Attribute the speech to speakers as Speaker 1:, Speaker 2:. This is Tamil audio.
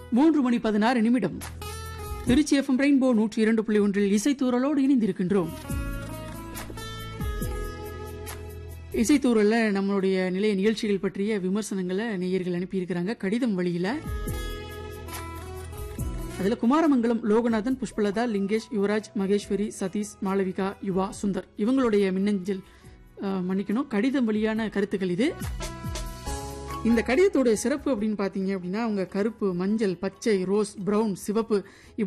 Speaker 1: மூன்று மணி பதினாறு நிமிடம் திருச்சி எஃப்எம் ரெயின்போ நூற்றி இரண்டு புள்ளி ஒன்றில் இசைத்தூரலோடு இணைந்திருக்கின்றோம் இசைத்தூரல்ல நம்மளுடைய நிலைய நிகழ்ச்சிகள் பற்றிய விமர்சனங்களை நேயர்கள் அனுப்பியிருக்கிறாங்க கடிதம் வழியில அதுல குமாரமங்கலம் லோகநாதன் புஷ்பலதா லிங்கேஷ் யுவராஜ் மகேஸ்வரி சதீஷ் மாளவிகா யுவா சுந்தர் இவங்களுடைய மின்னஞ்சல் அஹ், மன்னிக்கணும் கடிதம் வழியான கருத்துக்கள் இது இந்த கடிதத்தோடைய சிறப்பு அப்படின்னு பாத்தீங்க அப்படின்னா அவங்க கருப்பு மஞ்சள் பச்சை ரோஸ் பிரவுன் சிவப்பு